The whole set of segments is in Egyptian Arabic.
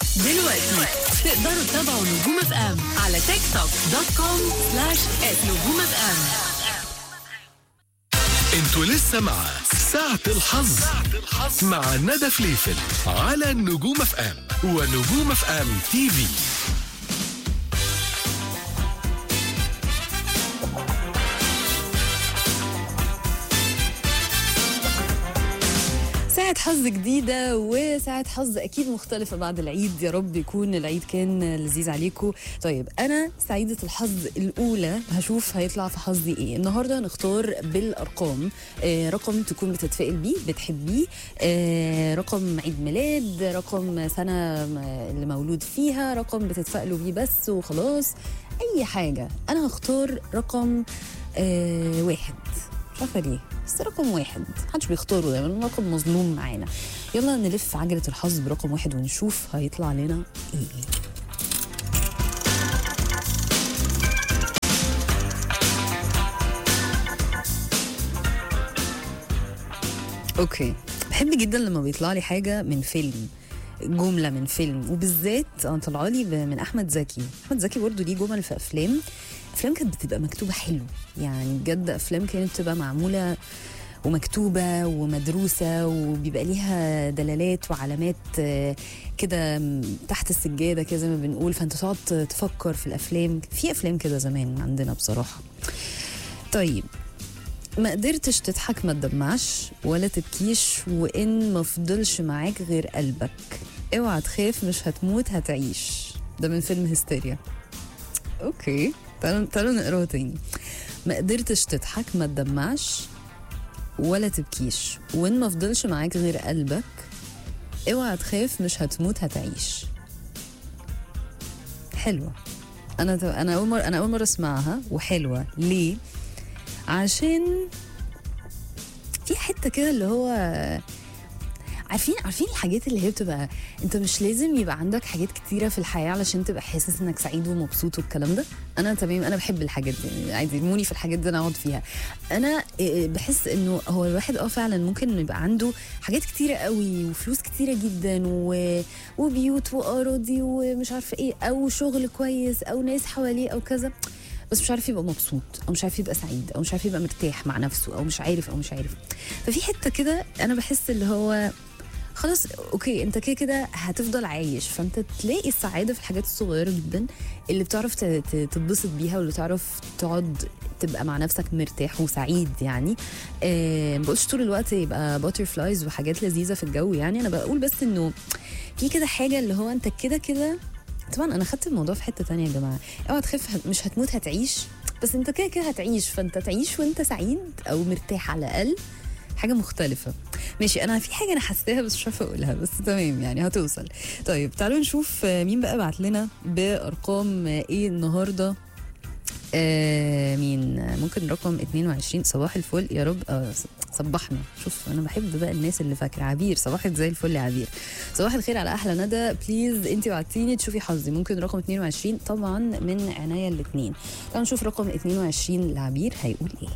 دلوقتي تقدروا تتابعوا نجوم اف ام على تيك توك دوت كوم سلاش نجوم اف ام انتوا لسه مع ساعة الحظ مع ندى فليفل على نجوم اف ام ونجوم اف ام تي في ساعة حظ جديدة وساعة حظ أكيد مختلفة بعد العيد يا رب يكون العيد كان لذيذ عليكم طيب أنا سعيدة الحظ الأولى هشوف هيطلع في حظي إيه النهاردة هنختار بالأرقام آه رقم تكون بتتفائل بيه بتحبيه آه رقم عيد ميلاد رقم سنة اللي مولود فيها رقم بتتفائلوا بيه بس وخلاص أي حاجة أنا هختار رقم آه واحد مش عارفه ليه بس رقم واحد محدش بيختاره دايما رقم مظلوم معانا يلا نلف عجله الحظ برقم واحد ونشوف هيطلع لنا ايه اوكي بحب جدا لما بيطلع لي حاجه من فيلم جمله من فيلم وبالذات انا طالعه لي ب- من احمد زكي احمد زكي برضه ليه جمل في افلام افلام كانت بتبقى مكتوبه حلو يعني بجد افلام كانت بتبقى معموله ومكتوبه ومدروسه وبيبقى ليها دلالات وعلامات آه، كده م- تحت السجاده كده زي ما بنقول فانت تقعد تفكر في الافلام في افلام كده زمان عندنا بصراحه طيب ما قدرتش تضحك ما تدمعش ولا تبكيش وان ما فضلش معاك غير قلبك اوعى تخاف مش هتموت هتعيش ده من فيلم هستيريا اوكي تعالوا تعالوا نقراه تاني ما قدرتش تضحك ما تدمعش ولا تبكيش وان ما فضلش معاك غير قلبك اوعى تخاف مش هتموت هتعيش حلوه انا انا اول مره انا اول مره اسمعها وحلوه ليه عشان في حته كده اللي هو عارفين عارفين الحاجات اللي هي بتبقى انت مش لازم يبقى عندك حاجات كتيره في الحياه علشان تبقى حاسس انك سعيد ومبسوط والكلام ده انا تمام انا بحب الحاجات دي يعني عادي ارموني في الحاجات دي انا اقعد فيها انا إيه، بحس انه هو الواحد اه فعلا ممكن يبقى عنده حاجات كتيره قوي وفلوس كتيره جدا و... وبيوت واراضي ومش عارفه ايه او شغل كويس او ناس حواليه او كذا بس مش عارف يبقى مبسوط او مش عارف يبقى سعيد او مش عارف يبقى مرتاح مع نفسه او مش عارف او مش عارف ففي حته كده انا بحس اللي هو خلاص اوكي انت كده كده هتفضل عايش فانت تلاقي السعاده في الحاجات الصغيره جدا اللي بتعرف ت- ت- تتبسط بيها واللي تعرف تقعد تبقى مع نفسك مرتاح وسعيد يعني آه ما بقولش طول الوقت يبقى باتر فلايز وحاجات لذيذه في الجو يعني انا بقول بس انه في كده حاجه اللي هو انت كده كده طبعا انا خدت الموضوع في حته تانية يا جماعه اوعى تخاف هت- مش هتموت هتعيش بس انت كده كده هتعيش فانت تعيش وانت سعيد او مرتاح على الاقل حاجه مختلفه ماشي انا في حاجه انا حاساها بس مش عارفه اقولها بس تمام يعني هتوصل طيب تعالوا نشوف آه، مين بقى بعت لنا بارقام آه، ايه النهارده آه مين آه، ممكن رقم 22 صباح الفل يا رب آه صبحنا شوف انا بحب بقى الناس اللي فاكره عبير صباحك زي الفل يا عبير صباح الخير على احلى ندى بليز انت وعدتيني تشوفي حظي ممكن رقم 22 طبعا من عناية الاثنين تعالوا نشوف رقم 22 لعبير هيقول ايه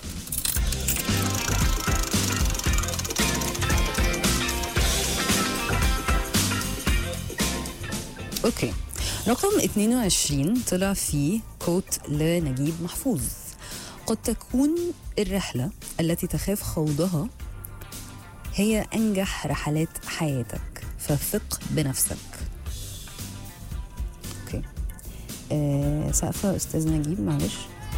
اوكي رقم 22 طلع فيه كوت لنجيب محفوظ قد تكون الرحلة التي تخاف خوضها هي أنجح رحلات حياتك فثق بنفسك اوكي آه سقفة أستاذ نجيب معلش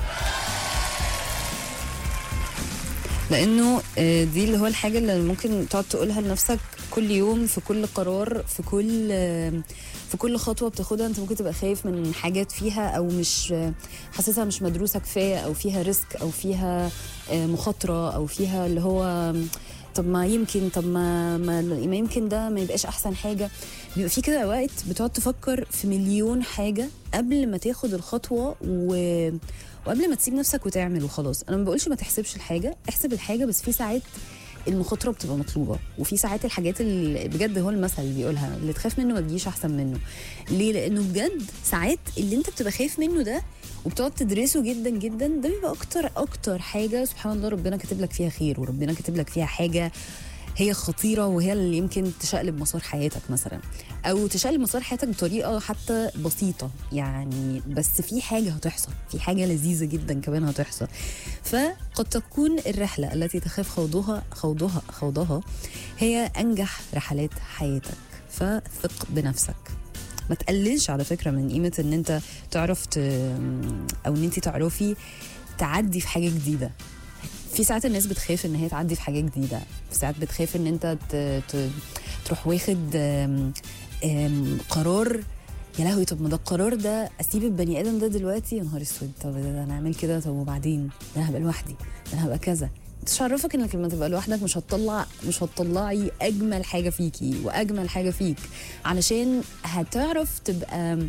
لانه آه، دي اللي هو الحاجه اللي ممكن تقعد تقولها لنفسك كل يوم في كل قرار في كل آه، في كل خطوه بتاخدها انت ممكن تبقى خايف من حاجات فيها او مش آه، حاسسها مش مدروسه كفايه او فيها ريسك او فيها آه، مخاطره او فيها اللي هو آم، طب ما يمكن طب ما ما, ما يمكن ده ما يبقاش احسن حاجه بيبقى في كده اوقات بتقعد تفكر في مليون حاجه قبل ما تاخد الخطوه و وقبل ما تسيب نفسك وتعمل وخلاص انا ما بقولش ما تحسبش الحاجه احسب الحاجه بس في ساعات المخاطره بتبقى مطلوبه وفي ساعات الحاجات اللي بجد هو المثل اللي بيقولها اللي تخاف منه ما تجيش احسن منه ليه لانه بجد ساعات اللي انت بتبقى خايف منه ده وبتقعد تدرسه جدا جدا ده بيبقى اكتر اكتر حاجه سبحان الله ربنا كاتب لك فيها خير وربنا كاتب لك فيها حاجه هي خطيره وهي اللي يمكن تشقلب مسار حياتك مثلا او تشقلب مسار حياتك بطريقه حتى بسيطه يعني بس في حاجه هتحصل في حاجه لذيذه جدا كمان هتحصل فقد تكون الرحله التي تخاف خوضها خوضها خوضها هي انجح رحلات حياتك فثق بنفسك ما تقللش على فكره من قيمه ان انت تعرف ت... او ان انت تعرفي تعدي في حاجه جديده في ساعات الناس بتخاف ان هي تعدي في حاجه جديده في ساعات بتخاف ان انت ت... ت... تروح واخد آم، آم، قرار يا لهوي طب ما ده القرار ده اسيب البني ادم ده دلوقتي يا نهار اسود طب ده انا اعمل كده طب وبعدين ده انا هبقى لوحدي ده انا هبقى كذا مش عرفك انك لما تبقى لوحدك مش هتطلع مش هتطلعي اجمل حاجه فيكي واجمل حاجه فيك علشان هتعرف تبقى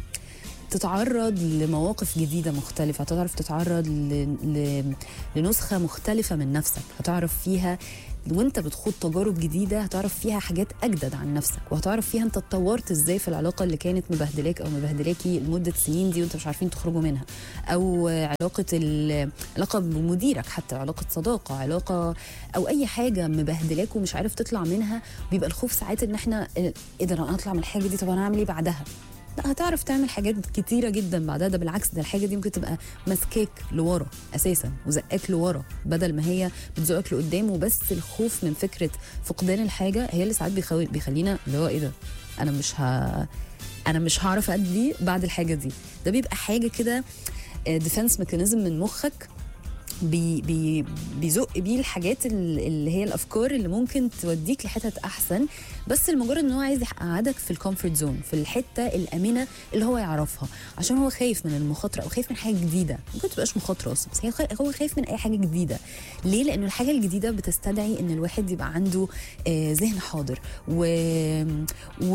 تتعرض لمواقف جديده مختلفه هتعرف تتعرض ل... ل... لنسخه مختلفه من نفسك هتعرف فيها وانت بتخوض تجارب جديده هتعرف فيها حاجات اجدد عن نفسك وهتعرف فيها انت اتطورت ازاي في العلاقه اللي كانت مبهدلاك او مبهدلاكي لمده سنين دي وانت مش عارفين تخرجوا منها او علاقه ال- علاقه بمديرك حتى علاقه صداقه علاقه او اي حاجه مبهدلاك ومش عارف تطلع منها بيبقى الخوف ساعات ان احنا ايه ده انا هطلع من الحاجه دي طب انا هعمل ايه بعدها لا هتعرف تعمل حاجات كتيرة جدا بعدها ده بالعكس ده الحاجة دي ممكن تبقى ماسكاك لورا أساسا وزقاك لورا بدل ما هي بتزقك لقدام وبس الخوف من فكرة فقدان الحاجة هي اللي ساعات بيخوي بيخلينا اللي هو إيه ده أنا مش ه... أنا مش هعرف أدي بعد الحاجة دي ده بيبقى حاجة كده ديفense ميكانيزم من مخك بي بي بيزق بيه الحاجات ال- اللي هي الافكار اللي ممكن توديك لحتت احسن بس لمجرد ان هو عايز يقعدك في الكومفورت زون في الحته الامنه اللي هو يعرفها عشان هو خايف من المخاطره او خايف من حاجه جديده ممكن تبقاش مخاطره اصلا بس هي خا- هو خايف من اي حاجه جديده ليه لانه الحاجه الجديده بتستدعي ان الواحد يبقى عنده آه ذهن حاضر و... و...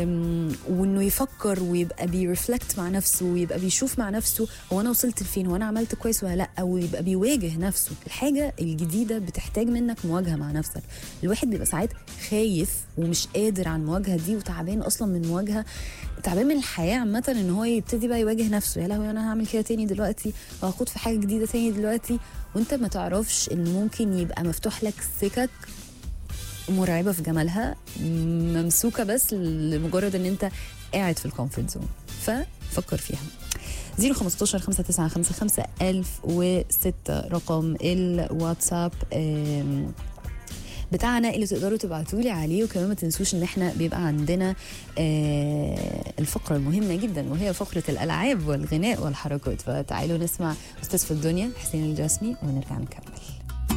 وانه يفكر ويبقى بيرفلكت مع نفسه ويبقى بيشوف مع نفسه هو انا وصلت لفين وانا عملت كويس ولا لا ويبقى بيواجه نفسه الحاجه الجديده بتحتاج منك مواجهه مع نفسك الواحد بيبقى ساعات خايف ومش قادر على المواجهه دي وتعبان اصلا من مواجهه تعبان من الحياه عامه ان هو يبتدي بقى يواجه نفسه يا لهوي انا هعمل كده تاني دلوقتي وهخوض في حاجه جديده تاني دلوقتي وانت ما تعرفش ان ممكن يبقى مفتوح لك سكك مرعبه في جمالها ممسوكه بس لمجرد ان انت قاعد في الكومفورت زون ففكر فيها 015 5955 1006 رقم الواتساب آم، بتاعنا اللي تقدروا تبعتوا لي عليه وكمان ما تنسوش ان احنا بيبقى عندنا آه، الفقره المهمه جدا وهي فقره الالعاب والغناء والحركات فتعالوا نسمع استاذ في الدنيا حسين الجسمي ونرجع نكمل